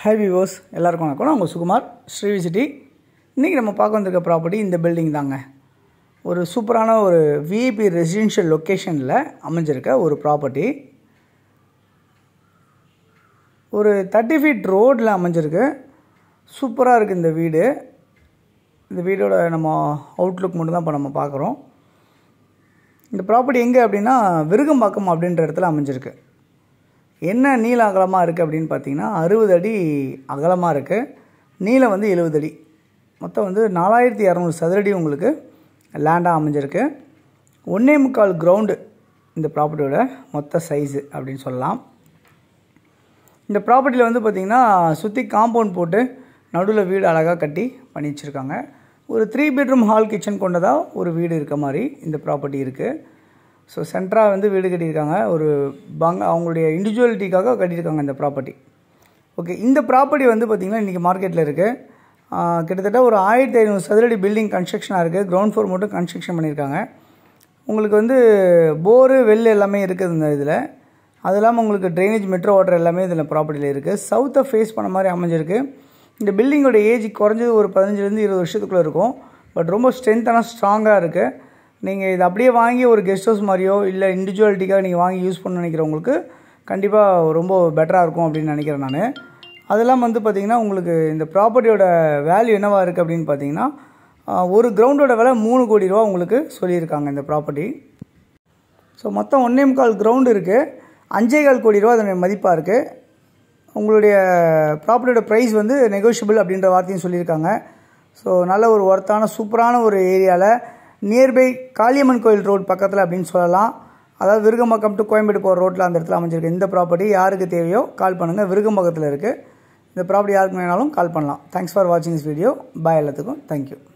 high விவோஸ் எல்லாருக்கும் வணக்கம் நான் உங்கள் சுகுமார் ஸ்ரீவி சிட்டி இன்றைக்கி நம்ம பார்க்க வந்திருக்க ப்ராப்பர்ட்டி இந்த பில்டிங் தாங்க ஒரு சூப்பரான ஒரு விஐபி ரெசிடென்ஷியல் லொக்கேஷனில் அமைஞ்சிருக்க ஒரு ப்ராப்பர்ட்டி ஒரு தேர்ட்டி ஃபீட் ரோட்டில் அமைஞ்சிருக்கு சூப்பராக இருக்குது இந்த வீடு இந்த வீடோட நம்ம அவுட்லுக் மட்டும் தான் இப்போ நம்ம பார்க்குறோம் இந்த ப்ராப்பர்ட்டி எங்கே அப்படின்னா விருகம்பாக்கம் அப்படின்ற இடத்துல அமைஞ்சிருக்கு என்ன நீள அகலமாக இருக்குது அப்படின்னு பார்த்தீங்கன்னா அறுபது அடி அகலமாக இருக்குது நீளம் வந்து எழுபது அடி மொத்தம் வந்து நாலாயிரத்தி இரநூறு சதுரடி உங்களுக்கு லேண்டாக அமைஞ்சிருக்கு ஒன்றே முக்கால் கிரவுண்டு இந்த ப்ராப்பர்ட்டியோட மொத்த சைஸு அப்படின்னு சொல்லலாம் இந்த ப்ராப்பர்ட்டியில் வந்து பார்த்திங்கன்னா சுற்றி காம்பவுண்ட் போட்டு நடுவில் வீடு அழகாக கட்டி பண்ணி வச்சுருக்காங்க ஒரு த்ரீ பெட்ரூம் ஹால் கிச்சன் கொண்டதாக ஒரு வீடு இருக்க மாதிரி இந்த ப்ராப்பர்ட்டி இருக்குது ஸோ சென்ட்ராக வந்து வீடு கட்டியிருக்காங்க ஒரு பங்க அவங்களுடைய இண்டிவிஜுவலிட்டிக்காக கட்டியிருக்காங்க இந்த ப்ராப்பர்ட்டி ஓகே இந்த ப்ராப்பர்ட்டி வந்து பார்த்திங்கன்னா இன்றைக்கி மார்க்கெட்டில் இருக்குது கிட்டத்தட்ட ஒரு ஆயிரத்தி ஐநூறு சதுரடி பில்டிங் கன்ஸ்ட்ரக்ஷனாக இருக்குது கிரவுண்ட் ஃப்ளோர் மட்டும் கன்ஸ்ட்ரக்ஷன் பண்ணியிருக்காங்க உங்களுக்கு வந்து போரு வெல் எல்லாமே இருக்குது இந்த இதில் அது இல்லாமல் உங்களுக்கு ட்ரைனேஜ் மெட்ரோ வாட்டர் எல்லாமே இதில் ப்ராப்பர்ட்டியில் இருக்குது சவுத்தை ஃபேஸ் பண்ண மாதிரி அமைஞ்சிருக்கு இந்த பில்டிங்கோட ஏஜ் குறைஞ்சது ஒரு பதினஞ்சுலேருந்து இருபது வருஷத்துக்குள்ளே இருக்கும் பட் ரொம்ப ஸ்ட்ரென்த்தான ஸ்ட்ராங்காக இருக்குது நீங்கள் இதை அப்படியே வாங்கி ஒரு கெஸ்ட் ஹவுஸ் மாதிரியோ இல்லை இண்டிவிஜுவாலிட்டிக்காக நீங்கள் வாங்கி யூஸ் பண்ண நினைக்கிறவங்களுக்கு கண்டிப்பாக ரொம்ப பெட்டராக இருக்கும் அப்படின்னு நினைக்கிறேன் நான் அதெல்லாம் வந்து பார்த்திங்கன்னா உங்களுக்கு இந்த ப்ராப்பர்ட்டியோட வேல்யூ என்னவாக இருக்குது அப்படின்னு பார்த்தீங்கன்னா ஒரு கிரவுண்டோட விலை மூணு கோடி ரூபா உங்களுக்கு சொல்லியிருக்காங்க இந்த ப்ராப்பர்ட்டி ஸோ மொத்தம் ஒன்றே முக்கால் கிரவுண்டு இருக்குது அஞ்சே கால் கோடி ரூபா அதனுடைய மதிப்பாக இருக்குது உங்களுடைய ப்ராப்பர்ட்டியோட ப்ரைஸ் வந்து நெகோஷியபிள் அப்படின்ற வார்த்தையும் சொல்லியிருக்காங்க ஸோ நல்ல ஒரு ஒர்த்தான சூப்பரான ஒரு ஏரியாவில் நியர்பை காளியம்மன் கோயில் ரோடு பக்கத்தில் அப்படின்னு சொல்லலாம் அதாவது விருகம்பாக்கம் டு கோயம்பேடு போகிற ரோட்டில் அந்த இடத்துல அமைஞ்சிருக்கு இந்த ப்ராப்பர்ட்டி யாருக்கு தேவையோ கால் பண்ணுங்கள் விருகம்பாக்கத்தில் இருக்குது இந்த ப்ராப்பர்ட்டி யாருக்கு வேணாலும் கால் பண்ணலாம் தேங்க்ஸ் ஃபார் வாட்சிங் திஸ் வீடியோ பாய் எல்லாத்துக்கும் தேங்க்யூ